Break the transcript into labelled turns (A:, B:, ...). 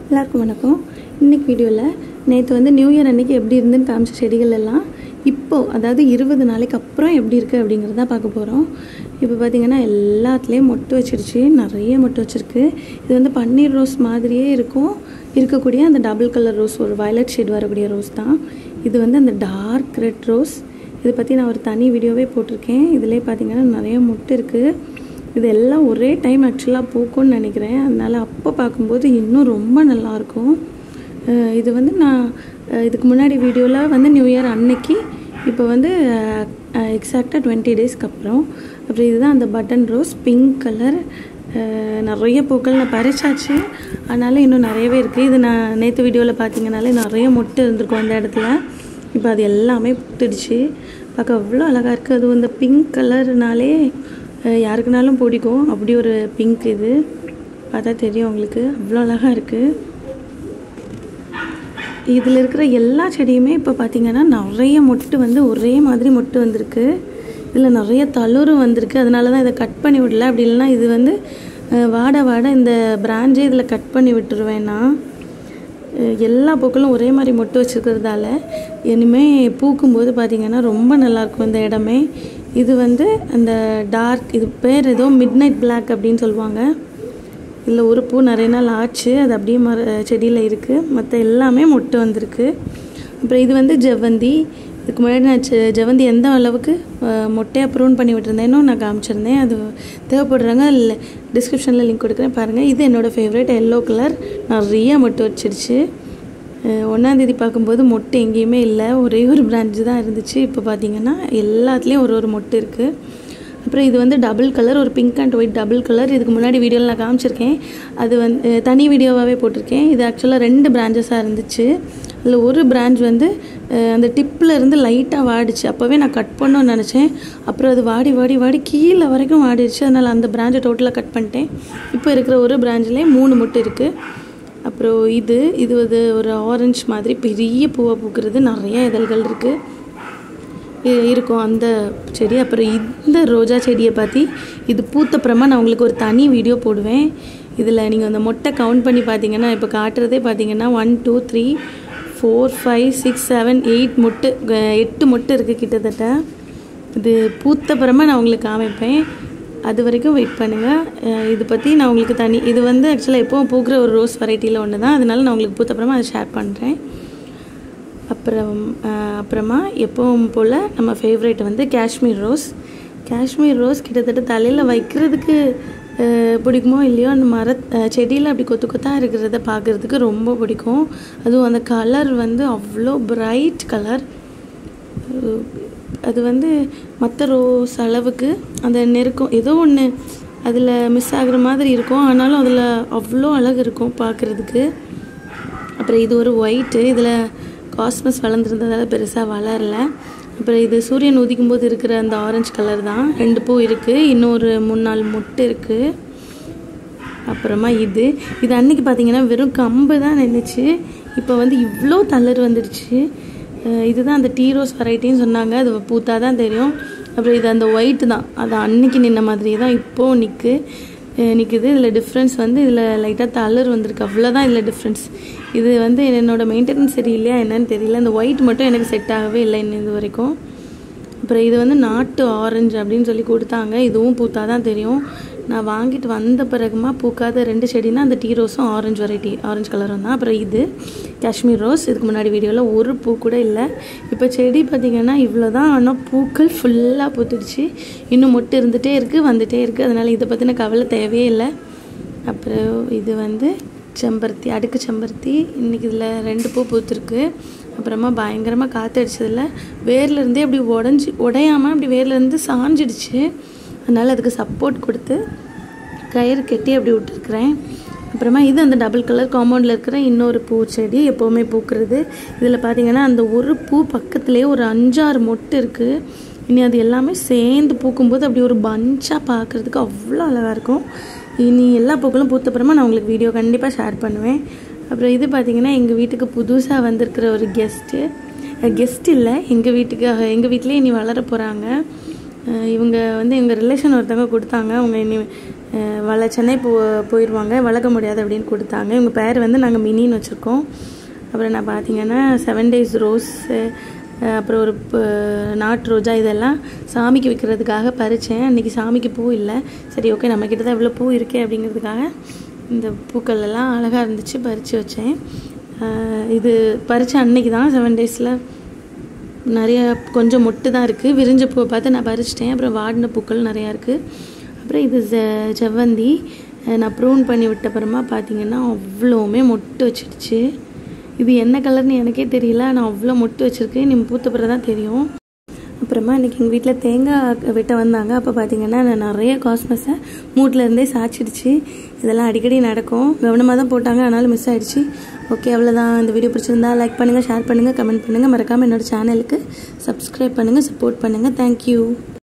A: எல்லாருக்கும் வணக்கம் இன்னைக்கு வீடியோவில் நேற்று வந்து நியூ இயர் அன்னைக்கு எப்படி இருந்துன்னு காமிச்ச செடிகள் எல்லாம் இப்போது அதாவது இருபது நாளைக்கு அப்புறம் எப்படி இருக்குது அப்படிங்கிறத பார்க்க போகிறோம் இப்போ பார்த்தீங்கன்னா எல்லாத்துலேயும் மொட்டு வச்சிருச்சு நிறைய மொட்டு வச்சிருக்கு இது வந்து பன்னீர் ரோஸ் மாதிரியே இருக்கும் இருக்கக்கூடிய அந்த டபுள் கலர் ரோஸ் ஒரு வயலட் ஷேட் வரக்கூடிய ரோஸ் தான் இது வந்து அந்த டார்க் ரெட் ரோஸ் இதை பற்றி நான் ஒரு தனி வீடியோவே போட்டிருக்கேன் இதிலே பார்த்தீங்கன்னா நிறைய மொட்டு இருக்குது இது எல்லாம் ஒரே டைம் ஆக்சுவலாக பூக்கும்னு நினைக்கிறேன் அதனால் அப்போ பார்க்கும்போது இன்னும் ரொம்ப நல்லாயிருக்கும் அஹ் இது வந்து நான் அஹ் இதுக்கு முன்னாடி வீடியோவில் வந்து நியூ இயர் அன்னைக்கு இப்போ வந்து எக்ஸாக்டாக டுவெண்ட்டி டேஸ்க்கு அப்புறம் அப்புறம் இதுதான் அந்த பட்டன் ரோஸ் பிங்க் கலர் நிறைய பூக்கள் நான் பறிச்சாச்சு அதனால் இன்னும் நிறையவே இருக்குது இது நான் நேற்று வீடியோவில் பார்த்தீங்கனாலே நிறைய மொட்டு இருந்திருக்கும் அந்த இடத்துல இப்போ அது எல்லாமே புட்டுடுச்சு பார்க்க அவ்வளோ அழகாக இருக்குது அதுவும் இந்த பிங்க் கலர்னாலே அஹ் யாருக்குனாலும் பிடிக்கும் அப்படி ஒரு பிங்க் இது பார்த்தா தெரியும் உங்களுக்கு அவ்வளோ அழகாக இருக்குது இதில் இருக்கிற எல்லா செடியுமே இப்போ பார்த்தீங்கன்னா நிறைய மொட்டு வந்து ஒரே மாதிரி மொட்டு வந்திருக்கு இதில் நிறைய தளுரும் வந்திருக்கு அதனால தான் இதை கட் பண்ணி விடல அப்படி இல்லைன்னா இது வந்து அஹ், வாட வாட இந்த பிராஞ்சே இதில் கட் பண்ணி விட்டுருவேன் நான் அஹ், எல்லா பூக்களும் ஒரே மாதிரி மொட்டு வச்சுருக்கிறதால இனிமேல் பூக்கும்போது பார்த்திங்கன்னா ரொம்ப நல்லாயிருக்கும் இந்த இடமே இது வந்து அந்த டார்க் இது பேர் ஏதோ மிட் நைட் பிளாக் அப்படின்னு சொல்லுவாங்க இதில் ஒரு பூ நிறைய நாள் ஆச்சு அது அப்படியே மர செடியில் இருக்குது மற்ற எல்லாமே மொட்டு வந்திருக்கு அப்புறம் இது வந்து ஜெவந்தி இதுக்கு முன்னாடி நான் செ- ஜெவந்தி எந்த அளவுக்கு அஹ், மொட்டையாக ப்ரூன் பண்ணி விட்டுருந்தேனோ நான் காமிச்சிருந்தேன் அது தேவைப்படுறாங்க இல்லை டிஸ்கிரிப்ஷனில் லிங்க் கொடுக்குறேன் பாருங்கள் இது என்னோடய ஃபேவரட் எல்லோ கலர் நிறைய மொட்டு வச்சிருச்சு ஒன்றாந்தேதி பார்க்கும்போது மொட்டு எங்கேயுமே இல்லை ஒரே ஒரு பிரான்ச்சு தான் இருந்துச்சு இப்போ பார்த்தீங்கன்னா எல்லாத்துலேயும் ஒரு ஒரு மொட்டு இருக்குது அப்புறம் இது வந்து டபுள் கலர் ஒரு pink and white double colour இதுக்கு முன்னாடி வீடியோவில் நான் காமிச்சிருக்கேன் அது வந்து அஹ், தனி வீடியோவாகவே போட்டிருக்கேன் இது ஆக்சுவலாக ரெண்டு பிரான்ச்சஸாக இருந்துச்சு அதில் ஒரு பிரான்ச் வந்து அஹ், அந்த டிப்பில் இருந்து லைட்டாக வாடிச்சு அப்போவே நான் கட் பண்ணணும்னு நினச்சேன் அப்புறம் அது வாடி வாடி வாடி கீழே வரைக்கும் வாடிடுச்சு அதனால் அந்த பிரான்ச்சை டோட்டலாக கட் பண்ணிட்டேன் இப்போ இருக்கிற ஒரு பிரான்ச்லேயே மூணு மட்டும் இருக்குது அப்புறம் இது இது வந்து ஒரு ஆரஞ்சு மாதிரி பெரிய பூவை பூக்கிறது நிறைய இதழ்கள் இருக்குது இ- இருக்கும் அந்த செடி அப்புறம் இந்த ரோஜா செடியை பற்றி இது பூத்தப்புறமா நான் உங்களுக்கு ஒரு தனி வீடியோ போடுவேன் இதில் நீங்கள் அந்த மொட்டை கவுண்ட் பண்ணி பார்த்தீங்கன்னா இப்போ காட்டுறதே பார்த்தீங்கன்னா one two three four five six seven eight மொட்டு அஹ் எட்டு மொட்டு இருக்குது கிட்டத்தட்ட இது பூத்தப்புறமா நான் உங்களுக்கு காமிப்பேன் அது வரைக்கும் வெயிட் பண்ணுங்கள் இது பற்றி நான் உங்களுக்கு தனி இது வந்து ஆக்சுவலாக எப்போவும் பூக்கிற ஒரு ரோஸ் வெரைட்டியில் ஒன்று தான் அதனால நான் உங்களுக்கு பூத்தப்புறமா அதை ஷேர் பண்ணுறேன் அப்புறம் அஹ், அப்புறமா எப்பவும் போல் நம்ம ஃபேவரட் வந்து காஷ்மீர் ரோஸ் காஷ்மீர் ரோஸ் கிட்டத்தட்ட தலையில் வைக்கிறதுக்கு அஹ், பிடிக்குமோ இல்லையோ அந்த மர அஹ், செடியில் அப்படி கொத்து கொத்தாக இருக்கிறத பார்க்குறதுக்கு ரொம்ப பிடிக்கும் அதுவும் அந்த கலர் வந்து அவ்வளோ பிரைட் கலர் அது வந்து மற்ற ரோஸ் அளவுக்கு அந்த நெருக்கம் ஏதோ ஒன்று அதில் மிஸ் ஆகுற மாதிரி இருக்கும் ஆனாலும் அதில் அவ்வளோ அழகு இருக்கும் பார்க்குறதுக்கு அப்புறம் இது ஒரு ஒயிட்டு இதில் காஸ்மஸ் வளர்ந்துருந்ததால பெருசாக வளரல அப்புறம் இது சூரியன் உதிக்கும் போது இருக்கிற அந்த ஆரஞ்சு கலர் தான் ரெண்டு பூ இருக்குது இன்னொரு மூணு நாலு மொட்டு இருக்குது அப்புறமா இது இது அன்னைக்கு பார்த்தீங்கன்னா வெறும் கம்பு தான் நின்றுச்சு இப்போ வந்து இவ்வளோ தளர் வந்துடுச்சு அஹ் இதுதான் அந்த டீ ரோஸ் வெரைட்டின்னு சொன்னாங்க அது பூத்தா தான் தெரியும் அப்புறம் இது அந்த ஒயிட் தான் அது அன்னைக்கு நின்ன மாதிரியே தான் இப்போது நிற்கு நிற்குது இதில் டிஃப்ரென்ஸ் வந்து இதில் லைட்டாக தளர் வந்திருக்கு அவ்வளோதான் இதில் டிஃப்ரென்ஸ் இது வந்து என்னோடய மெயின்டெனன்ஸ் சரியில்லையா என்னன்னு தெரியல இந்த ஒயிட் மட்டும் எனக்கு செட் ஆகவே இல்லை இன்னும் இது வரைக்கும் அப்புறம் இது வந்து நாட்டு ஆரஞ்சு அப்படின்னு சொல்லி கொடுத்தாங்க இதுவும் பூத்தா தான் தெரியும் நான் வாங்கிட்டு வந்த பிறகுமா பூக்காத ரெண்டு செடினா அந்த டீ ரோஸும் ஆரஞ்சு வெரைட்டி ஆரஞ்சு கலரும் தான் அப்புறம் இது காஷ்மீர் ரோஸ் இதுக்கு முன்னாடி வீடியோவில் ஒரு பூ கூட இல்லை இப்போ செடி பார்த்திங்கன்னா இவ்வளோ தான் ஆனால் பூக்கள் ஃபுல்லாக பூத்துடுச்சு இன்னும் மொட்டு இருந்துகிட்டே இருக்குது வந்துகிட்டே இருக்குது அதனால் இதை பற்றின கவலை தேவையே இல்லை அப்புறம் இது வந்து செம்பருத்தி அடுக்கு செம்பருத்தி இன்றைக்கி இதில் ரெண்டு பூ பூத்துருக்கு அப்புறமா பயங்கரமாக காற்றடிச்சதில் வேர்லேருந்தே அப்படி உடஞ்சி உடையாமல் அப்படி வேர்லேருந்து சாஞ்சிடுச்சு அதனால் அதுக்கு சப்போர்ட் கொடுத்து கயிறு கட்டி அப்படி விட்டுருக்குறேன் அப்புறமா இது அந்த டபுள் கலர் காம்பவுண்டில் இருக்கிற இன்னொரு பூச்செடி எப்போவுமே பூக்கிறது இதில் பார்த்தீங்கன்னா அந்த ஒரு பூ பக்கத்துலேயே ஒரு அஞ்சாறு மொட்டு இருக்குது இனி அது எல்லாமே சேர்ந்து பூக்கும்போது அப்படி ஒரு பஞ்சாக பார்க்குறதுக்கு அவ்வளோ அழகாக இருக்கும் இனி எல்லா பூக்களும் பூத்தப்புறமா நான் உங்களுக்கு வீடியோ கண்டிப்பாக ஷேர் பண்ணுவேன் அப்புறம் இது பார்த்தீங்கன்னா எங்கள் வீட்டுக்கு புதுசாக வந்திருக்கிற ஒரு கெஸ்ட்டு கெஸ்ட் இல்லை எங்கள் வீட்டுக்கு எங்கள் வீட்டிலே இனி வளர போகிறாங்க இவங்க வந்து எங்கள் ரிலேஷன் ஒருத்தவங்க கொடுத்தாங்க அவங்க இனி அஹ் வள சென்னை போ போயிடுவாங்க வளர்க்க முடியாது அப்படின்னு கொடுத்தாங்க இவங்க பேர் வந்து நாங்கள் மினின்னு வச்சுருக்கோம் அப்புறம் நான் பார்த்தீங்கன்னா செவன் டேஸ் ரோஸ் அப்புறம் ஒரு ப- நாட்டு ரோஜா இதெல்லாம் சாமிக்கு வைக்கிறதுக்காக பறித்தேன் அன்றைக்கி சாமிக்கு பூ இல்லை சரி ஓகே நம்மக்கிட்ட தான் இவ்வளோ பூ இருக்கே அப்படிங்கிறதுக்காக இந்த பூக்கள் எல்லாம் அழகாக இருந்துச்சு பறித்து வச்சேன் அஹ் இது பறித்த அன்னைக்கு தான் செவன் டேஸில் நிறைய கொஞ்சம் மொட்டு தான் இருக்குது விரிஞ்ச பூவை பார்த்து நான் பறிச்சிட்டேன் அப்புறம் வாடின பூக்கள் நிறையா இருக்குது அப்புறம் இது ஜெ- செவ்வந்தி அஹ் நான் ப்ரூன் பண்ணி விட்ட அப்புறமா பார்த்தீங்கன்னா அவ்வளோவுமே மொட்டு வச்சிடுச்சு இது என்ன கலர்னு எனக்கே தெரியல ஆனால் அவ்வளோ மொட்டு வச்சுருக்கு நீ பூத்த பிறகு தான் தெரியும் அப்புறமா இன்றைக்கி எங்கள் வீட்டில் தேங்காய் வெட்ட வந்தாங்க அப்போ பார்த்தீங்கன்னா நான் நிறைய காஸ்மஸை மூட்டில் இருந்தே சாய்ச்சிடுச்சு இதெல்லாம் அடிக்கடி நடக்கும் கவனமாக தான் போட்டாங்க ஆனாலும் மிஸ் ஆயிடுச்சு ஓகே அவ்வளோதான் இந்த வீடியோ பிடிச்சிருந்தா லைக் பண்ணுங்கள் ஷேர் பண்ணுங்கள் கமெண்ட் பண்ணுங்கள் மறக்காமல் என்னோட சேனலுக்கு சப்ஸ்கிரைப் பண்ணுங்கள் சப்போர்ட் பண்ணுங்கள் தேங்க்யூ